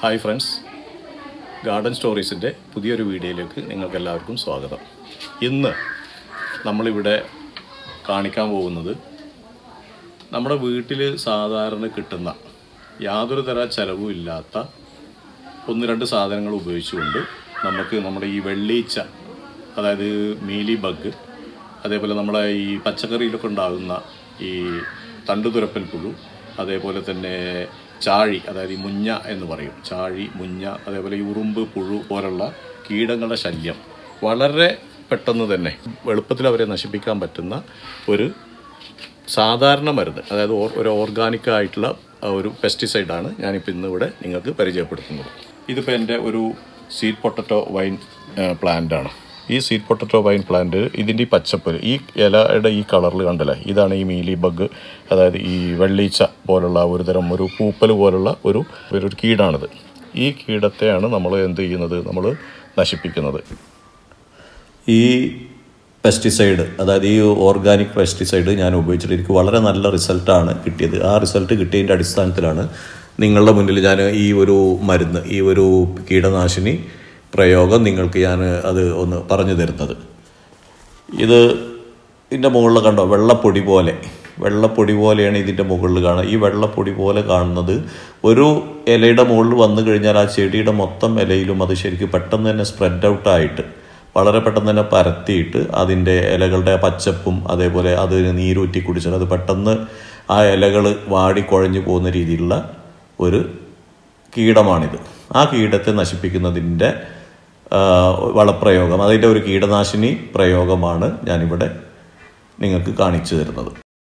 Hi friends garden സ്റ്റോറീസിൻ്റെ പുതിയൊരു വീഡിയോയിലേക്ക് നിങ്ങൾക്ക് എല്ലാവർക്കും സ്വാഗതം ഇന്ന് നമ്മളിവിടെ കാണിക്കാൻ പോകുന്നത് നമ്മുടെ വീട്ടിൽ സാധാരണ കിട്ടുന്ന യാതൊരു തര ചെലവും ഇല്ലാത്ത ഒന്ന് രണ്ട് സാധനങ്ങൾ ഉപയോഗിച്ചുകൊണ്ട് നമുക്ക് നമ്മുടെ ഈ വെള്ളീച്ച അതായത് മീലി ബഗ് അതേപോലെ നമ്മുടെ ഈ പച്ചക്കറിയിലൊക്കെ ഉണ്ടാകുന്ന ഈ തണ്ടുതുരപ്പൽ പുഴു അതേപോലെ തന്നെ ചാഴി അതായത് ഈ മുഞ്ഞ എന്ന് പറയും ചാഴി മുഞ്ഞ അതേപോലെ ഈ ഉറുമ്പ് പുഴു പോലുള്ള കീടങ്ങളുടെ ശല്യം വളരെ പെട്ടെന്ന് തന്നെ എളുപ്പത്തിൽ അവരെ നശിപ്പിക്കാൻ പറ്റുന്ന ഒരു സാധാരണ മരുന്ന് അതായത് ഓർ- ഒരു ഓർഗാനിക് ആയിട്ടുള്ള ആ ഒരു പെസ്റ്റിസൈഡാണ് ഞാനിപ്പോൾ ഇന്ന് ഇവിടെ നിങ്ങൾക്ക് പരിചയപ്പെടുത്തുന്നത് ഇതിപ്പോൾ എൻ്റെ ഒരു സീഡ് പൊട്ടറ്റോ വൈൻ പ്ലാന്റ് ആണ് ഈ സീഡ് പൊട്ടറ്റോ വൈൻ പ്ലാന്റ് ഇതിൻ്റെ ഈ പച്ചപ്പ് ഈ ഇലയുടെ ഈ കളറിൽ കണ്ടല്ലേ ഇതാണ് ഈ മീലി ബഗ് അതായത് ഈ വെള്ളീച്ച പോലുള്ള ഒരു തരം ഒരു പൂപ്പൽ പോലുള്ള ഒരു ഒരു കീടാണിത് ഈ കീടത്തെയാണ് നമ്മൾ എന്ത് ചെയ്യുന്നത് നമ്മൾ നശിപ്പിക്കുന്നത് ഈ പെസ്റ്റിസൈഡ് അതായത് ഈ ഓർഗാനിക് പെസ്റ്റിസൈഡ് ഞാൻ ഉപയോഗിച്ചിട്ട് എനിക്ക് വളരെ നല്ല റിസൾട്ടാണ് കിട്ടിയത് ആ റിസൾട്ട് കിട്ടിയതിൻ്റെ അടിസ്ഥാനത്തിലാണ് നിങ്ങളുടെ മുന്നിൽ ഞാൻ ഈ ഒരു മരുന്ന് ഈ ഒരു കീടനാശിനി പ്രയോഗം നിങ്ങൾക്ക് ഞാൻ അത് ഒന്ന് പറഞ്ഞു തരുന്നത് ഇത് ഇതിൻ്റെ മുകളിൽ കണ്ടോ വെള്ളപ്പൊടി പോലെ വെള്ളപ്പൊടി പോലെയാണ് ഇതിൻ്റെ മുകളിൽ കാണുക ഈ വെള്ളപ്പൊടി പോലെ കാണുന്നത് ഒരു ഇലയുടെ മുകളിൽ വന്നു കഴിഞ്ഞാൽ ആ ചെടിയുടെ മൊത്തം ഇലയിലും അത് ശരിക്കും പെട്ടെന്ന് തന്നെ സ്പ്രെഡ് ഔട്ട് ആയിട്ട് വളരെ പെട്ടെന്ന് തന്നെ പരത്തിയിട്ട് അതിൻ്റെ ഇലകളുടെ പച്ചപ്പും അതേപോലെ അത് നീരൂറ്റി കുടിച്ചാൽ അത് പെട്ടെന്ന് ആ ഇലകൾ വാടി കുഴഞ്ഞു പോകുന്ന രീതിയിലുള്ള ഒരു കീടമാണിത് ആ കീടത്തെ നശിപ്പിക്കുന്നതിൻ്റെ ആ, വളപ്രയോഗം അതിൻ്റെ ഒരു കീടനാശിനി പ്രയോഗമാണ് ഞാനിവിടെ നിങ്ങൾക്ക് കാണിച്ചു തരുന്നത്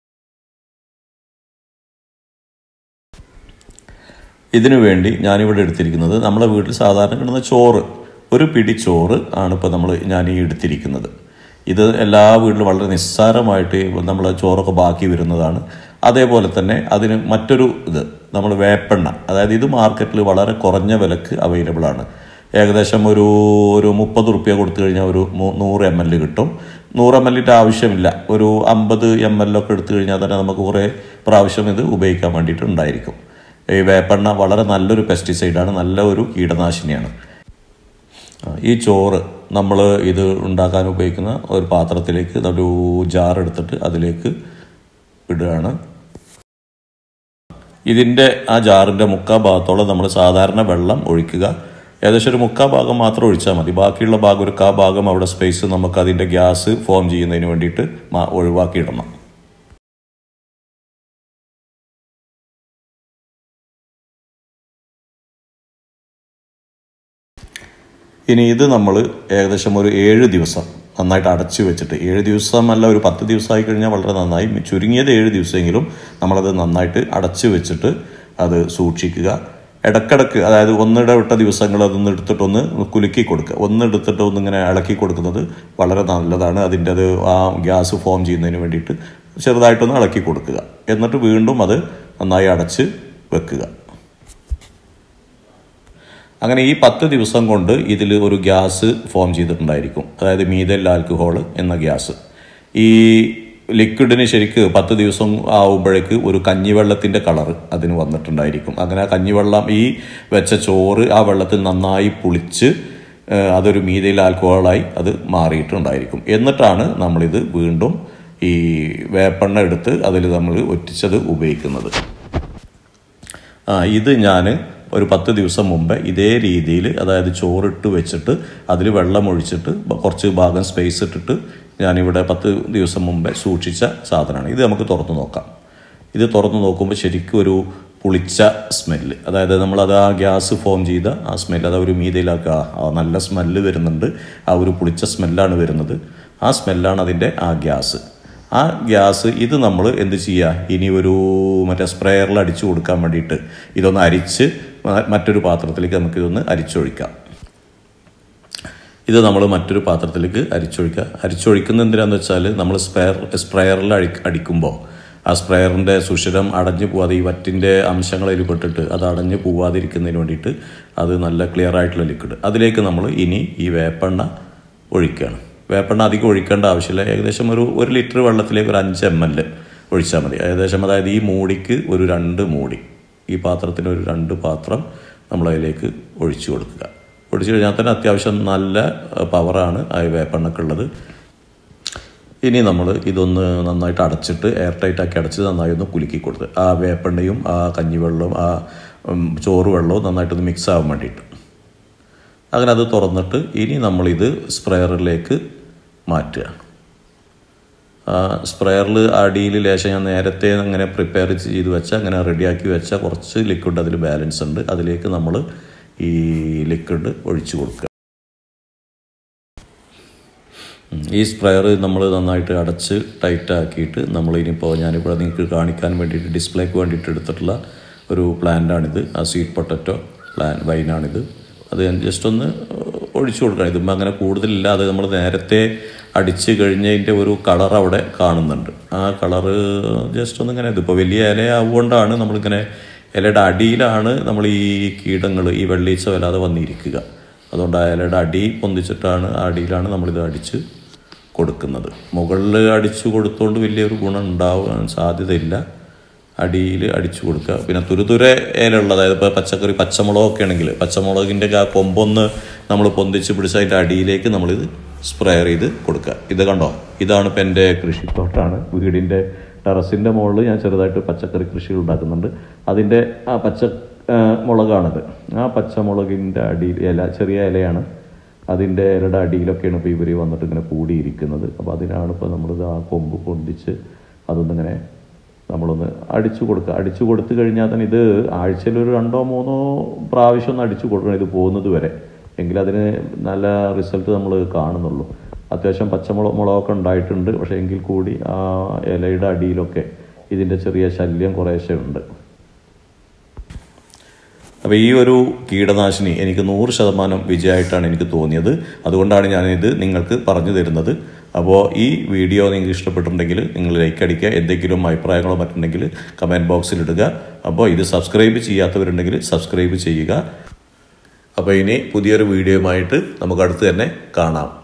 ഇതിനു വേണ്ടി ഞാനിവിടെ എടുത്തിരിക്കുന്നത് നമ്മളെ വീട്ടിൽ സാധാരണ കിട്ടുന്ന ചോറ് ഒരു പിടി ചോറ് ആണ് ഇപ്പോൾ നമ്മൾ ഞാൻ ഈ എടുത്തിരിക്കുന്നത് ഇത് എല്ലാ വീട്ടിലും വളരെ നിസ്സാരമായിട്ട് നമ്മൾ ചോറൊക്കെ ബാക്കി വരുന്നതാണ് അതേപോലെ തന്നെ അതിന് മറ്റൊരു ഇത് നമ്മൾ വേപ്പെണ്ണ അതായത് ഇത് മാർക്കറ്റിൽ വളരെ കുറഞ്ഞ വിലക്ക് അവൈലബിൾ ആണ് ഏകദേശം ഒരു ഒരു മുപ്പത് റുപ്യ കൊടുത്തു കഴിഞ്ഞാൽ ഒരു മൂ- നൂറ് എം എൽ കിട്ടും നൂറ് എം എല്ലിൻ്റെ ആവശ്യമില്ല ഒരു അമ്പത് എം എൽ ഒക്കെ എടുത്തു കഴിഞ്ഞാൽ തന്നെ നമുക്ക് കുറേ പ്രാവശ്യം ഇത് ഉപയോഗിക്കാൻ വേണ്ടിയിട്ടുണ്ടായിരിക്കും ഈ വേപ്പെണ്ണ വളരെ നല്ലൊരു പെസ്റ്റിസൈഡാണ് നല്ല ഒരു കീടനാശിനിയാണ് ആ, ഈ ചോറ് നമ്മൾ ഇത് ഉണ്ടാക്കാൻ ഉപയോഗിക്കുന്ന ഒരു പാത്രത്തിലേക്ക് ഒരു ജാർ എടുത്തിട്ട് അതിലേക്ക് ഇടുകയാണ് ഇതിൻ്റെ ആ ജാറിൻ്റെ മുക്കാ ഭാഗത്തോളം നമ്മൾ സാധാരണ വെള്ളം ഒഴിക്കുക ഏകദേശം ഒരു മുക്കാ ഭാഗം മാത്രം ഒഴിച്ചാൽ മതി ബാക്കിയുള്ള ഭാഗം ഒരു കാ ഭാഗം അവിടെ സ്പേസ് നമുക്ക് അതിൻ്റെ ഗ്യാസ് ഫോം ചെയ്യുന്നതിന് വേണ്ടിയിട്ട് മാ- ഒഴിവാക്കിയിടണം ഇനി ഇത് നമ്മൾ ഏകദേശം ഒരു ഏഴ് ദിവസം നന്നായിട്ട് അടച്ചു വെച്ചിട്ട് ഏഴ് ദിവസമല്ല ഒരു പത്ത് ദിവസമായി കഴിഞ്ഞാൽ വളരെ നന്നായി ചുരുങ്ങിയത് ഏഴ് ദിവസമെങ്കിലും നമ്മളത് നന്നായിട്ട് അടച്ചു വെച്ചിട്ട് അത് സൂക്ഷിക്കുക ഇടക്കിടക്ക് അതായത് ഒന്നിടവിട്ട ദിവസങ്ങൾ അതൊന്ന് എടുത്തിട്ടൊന്ന് കുലുക്കി കൊടുക്കുക ഒന്ന് എടുത്തിട്ട് ഒന്നിങ്ങനെ ഇളക്കി കൊടുക്കുന്നത് വളരെ നല്ലതാണ് അതിൻ്റെ അത് ആ ഗ്യാസ് ഫോം ചെയ്യുന്നതിന് വേണ്ടിയിട്ട് ചെറുതായിട്ടൊന്ന് ഇളക്കി കൊടുക്കുക എന്നിട്ട് വീണ്ടും അത് നന്നായി അടച്ച് വെക്കുക അങ്ങനെ ഈ പത്ത് ദിവസം കൊണ്ട് ഇതിൽ ഒരു ഗ്യാസ് ഫോം ചെയ്തിട്ടുണ്ടായിരിക്കും അതായത് മീതൽ ആൽക്കഹോൾ എന്ന ഗ്യാസ് ഈ ലിക്വിഡിന് ശരിക്ക് പത്ത് ദിവസം ആവുമ്പോഴേക്ക് ഒരു കഞ്ഞിവെള്ളത്തിൻ്റെ കളറ് അതിന് വന്നിട്ടുണ്ടായിരിക്കും അങ്ങനെ ആ കഞ്ഞിവെള്ളം ഈ വെച്ച ചോറ് ആ വെള്ളത്തിൽ നന്നായി പുളിച്ച് ഏഹ്, അതൊരു മീതയിൽ ആൽക്കഹോളായി അത് മാറിയിട്ടുണ്ടായിരിക്കും എന്നിട്ടാണ് നമ്മളിത് വീണ്ടും ഈ വേപ്പെണ്ണ എടുത്ത് അതിൽ നമ്മൾ ഒറ്റിച്ചത് ഉപയോഗിക്കുന്നത് ആ ഇത് ഞാൻ ഒരു പത്ത് ദിവസം മുമ്പ് ഇതേ രീതിയിൽ അതായത് ചോറിട്ട് വെച്ചിട്ട് അതിൽ വെള്ളം ഒഴിച്ചിട്ട് ബ- കുറച്ച് ഭാഗം സ്പേസ് ഇട്ടിട്ട് ഞാനിവിടെ പത്ത് ദിവസം മുമ്പേ സൂക്ഷിച്ച സാധനമാണ് ഇത് നമുക്ക് തുറന്നു നോക്കാം ഇത് തുറന്നു നോക്കുമ്പോൾ ശരിക്കും ഒരു പുളിച്ച സ്മെല്ല് അതായത് നമ്മളത് ആ ഗ്യാസ് ഫോം ചെയ്ത ആ സ്മെല്ല് അത് ഒരു മീതയിലാക്കുക ആ നല്ല സ്മെല്ല് വരുന്നുണ്ട് ആ ഒരു പുളിച്ച സ്മെല്ലാണ് വരുന്നത് ആ സ്മെല്ലാണ് അതിൻ്റെ ആ ഗ്യാസ് ആ ഗ്യാസ് ഇത് നമ്മൾ എന്ത് ചെയ്യുക ഇനി ഒരു മറ്റേ സ്പ്രേയറിൽ അടിച്ചു കൊടുക്കാൻ വേണ്ടിയിട്ട് ഇതൊന്ന് അരിച്ച് മ- മറ്റൊരു പാത്രത്തിലേക്ക് നമുക്കിതൊന്ന് അരിച്ചൊഴിക്കാം ഇത് നമ്മൾ മറ്റൊരു പാത്രത്തിലേക്ക് അരിച്ചൊഴിക്കുക അരിച്ചൊഴിക്കുന്ന എന്തിനാന്ന് വെച്ചാൽ നമ്മൾ സ്പ്രെയർ സ്പ്രെയറിൽ അടി അടിക്കുമ്പോൾ ആ സ്പ്രെയറിൻ്റെ സുഷിരം അടഞ്ഞു പോവാതെ ഈ വറ്റിൻ്റെ അംശങ്ങളിൽ പെട്ടിട്ട് അത് അടഞ്ഞു പോവാതിരിക്കുന്നതിന് വേണ്ടിയിട്ട് അത് നല്ല ക്ലിയർ ആയിട്ടുള്ള ലിക്വിഡ് അതിലേക്ക് നമ്മൾ ഇനി ഈ വേപ്പെണ്ണ ഒഴിക്കുകയാണ് വേപ്പെണ്ണ അധികം ഒഴിക്കേണ്ട ആവശ്യമില്ല ഏകദേശം ഒരു ഒരു ലിറ്റർ വെള്ളത്തിലേക്ക് ഒരു അഞ്ച് എം എൽ ഒഴിച്ചാൽ മതി ഏകദേശം അതായത് ഈ മൂടിക്ക് ഒരു രണ്ട് മൂടി ഈ പാത്രത്തിന് ഒരു രണ്ട് പാത്രം നമ്മളതിലേക്ക് ഒഴിച്ചു കൊടുക്കുക ഒഴിച്ചു കഴിഞ്ഞാൽ തന്നെ അത്യാവശ്യം നല്ല പവറാണ് ആ വേപ്പെണ്ണക്ക് ഉള്ളത് ഇനി നമ്മൾ ഇതൊന്ന് നന്നായിട്ട് അടച്ചിട്ട് എയർ ടൈറ്റ് ആക്കി അടച്ച് നന്നായി ഒന്ന് കുലുക്കി കൊടുത്ത് ആ വേപ്പെണ്ണയും ആ കഞ്ഞിവെള്ളവും ആ ഉം, ചോറ് വെള്ളവും നന്നായിട്ടൊന്ന് മിക്സ് ആവാൻ വേണ്ടിയിട്ട് അങ്ങനെ അത് തുറന്നിട്ട് ഇനി നമ്മളിത് സ്പ്രെയറിലേക്ക് മാറ്റുക സ്പ്രെയറിൽ അടിയിൽ ലേശം ഞാൻ നേരത്തെ അങ്ങനെ പ്രിപ്പയർ ചെയ്ത് വെച്ച അങ്ങനെ റെഡിയാക്കി വെച്ച കുറച്ച് ലിക്വിഡ് അതിൽ ബാലൻസ് ഉണ്ട് അതിലേക്ക് നമ്മൾ ഈ ലിക്വിഡ് ഒഴിച്ചു കൊടുക്കുക ഉം. ഈ സ്പ്രെയർ നമ്മൾ നന്നായിട്ട് അടച്ച് ടൈറ്റ് ആക്കിയിട്ട് നമ്മൾ ഇനിയിപ്പോൾ ഞാനിപ്പോൾ നിങ്ങൾക്ക് കാണിക്കാൻ വേണ്ടിയിട്ട് ഡിസ്പ്ലേക്ക് വേണ്ടിയിട്ട് എടുത്തിട്ടുള്ള ഒരു പ്ലാന്റാണിത് ആ സ്വീറ്റ് പൊട്ടറ്റോ പ്ലാൻ വൈനാണിത് അത് ഞാൻ ജസ്റ്റ് ഒന്ന് ഒഴിച്ചു കൊടുക്കണം ഇതുമ്പോൾ അങ്ങനെ കൂടുതലില്ലാതെ നമ്മൾ നേരത്തെ അടിച്ച് കഴിഞ്ഞതിൻ്റെ ഒരു കളർ അവിടെ കാണുന്നുണ്ട് ആ കളറ് ജസ്റ്റ് ഒന്ന് ഇങ്ങനെ ഇതിപ്പോൾ വലിയ ഇല ആവുകൊണ്ടാണ് നമ്മളിങ്ങനെ ഇലയുടെ അടിയിലാണ് നമ്മൾ ഈ കീടങ്ങൾ ഈ വെള്ളീച്ച വല്ലാതെ വന്നിരിക്കുക അതുകൊണ്ട് ആ ഇലയുടെ അടി പൊന്തിച്ചിട്ടാണ് ആ അടിയിലാണ് നമ്മളിത് അടിച്ച് കൊടുക്കുന്നത് മുകളിൽ അടിച്ചു കൊടുത്തോണ്ട് വലിയൊരു ഗുണം ഉണ്ടാവാൻ സാധ്യതയില്ല അടിയിൽ അടിച്ചു കൊടുക്കുക പിന്നെ തുരുതുരെ ഇലയുള്ള അതായത് ഇപ്പോൾ പച്ചക്കറി പച്ചമുളകൊക്കെ ആണെങ്കിൽ പച്ചമുളകിൻ്റെ ആ കൊമ്പൊന്ന് നമ്മൾ പൊന്തിച്ച് പിടിച്ച് അതിൻ്റെ അടിയിലേക്ക് നമ്മളിത് സ്പ്രെയർ ചെയ്ത് കൊടുക്കുക ഇത് കണ്ടോ ഇതാണ് ഇപ്പം എൻ്റെ കൃഷിത്തോട്ടാണ് വീടിൻ്റെ ടെറസിൻ്റെ മുകളിൽ ഞാൻ ചെറുതായിട്ട് പച്ചക്കറി കൃഷികൾ ഉണ്ടാക്കുന്നുണ്ട് അതിൻ്റെ ആ പച്ച ആ, മുളകാണിത് ആ പച്ചമുളകിൻ്റെ അടിയിൽ ഇല ചെറിയ ഇലയാണ് അതിൻ്റെ ഇലയുടെ അടിയിലൊക്കെയാണ് ഇപ്പോൾ ഇവർ വന്നിട്ട് ഇങ്ങനെ കൂടിയിരിക്കുന്നത് അപ്പോൾ അതിനാണ് ഇപ്പോൾ നമ്മളിത് ആ കൊമ്പ് പൊന്തിച്ച് അതൊന്നിങ്ങനെ നമ്മളൊന്ന് അടിച്ചു കൊടുക്കുക അടിച്ചു കൊടുത്തു കഴിഞ്ഞാൽ തന്നെ ഇത് ആഴ്ചയിൽ ഒരു രണ്ടോ മൂന്നോ പ്രാവശ്യം ഒന്ന് അടിച്ചു കൊടുക്കണം ഇത് പോകുന്നത് വരെ എങ്കിൽ അതിന് നല്ല റിസൾട്ട് നമ്മൾ കാണുന്നുള്ളൂ അത്യാവശ്യം പച്ചമുളക് മുളകൊക്കെ ഉണ്ടായിട്ടുണ്ട് പക്ഷേ എങ്കിൽ കൂടി ആ ഇലയുടെ അടിയിലൊക്കെ ഇതിൻ്റെ ചെറിയ ശല്യം കുറേശ്ശെ ഉണ്ട് അപ്പോൾ ഈ ഒരു കീടനാശിനി എനിക്ക് നൂറ് ശതമാനം വിജയമായിട്ടാണ് എനിക്ക് തോന്നിയത് അതുകൊണ്ടാണ് ഞാനിത് നിങ്ങൾക്ക് പറഞ്ഞു തരുന്നത് അപ്പോൾ ഈ വീഡിയോ നിങ്ങൾക്ക് ഇഷ്ടപ്പെട്ടിട്ടുണ്ടെങ്കിൽ നിങ്ങൾ ലൈക്ക് അടിക്കുക എന്തെങ്കിലും അഭിപ്രായങ്ങളോ മറ്റുണ്ടെങ്കിൽ കമൻറ്റ് ബോക്സിൽ ഇടുക അപ്പോൾ ഇത് സബ്സ്ക്രൈബ് ചെയ്യാത്തവരുണ്ടെങ്കിൽ സബ്സ്ക്രൈബ് ചെയ്യുക അപ്പോൾ ഇനി പുതിയൊരു വീഡിയോയുമായിട്ട് നമുക്ക് അടുത്ത് തന്നെ കാണാം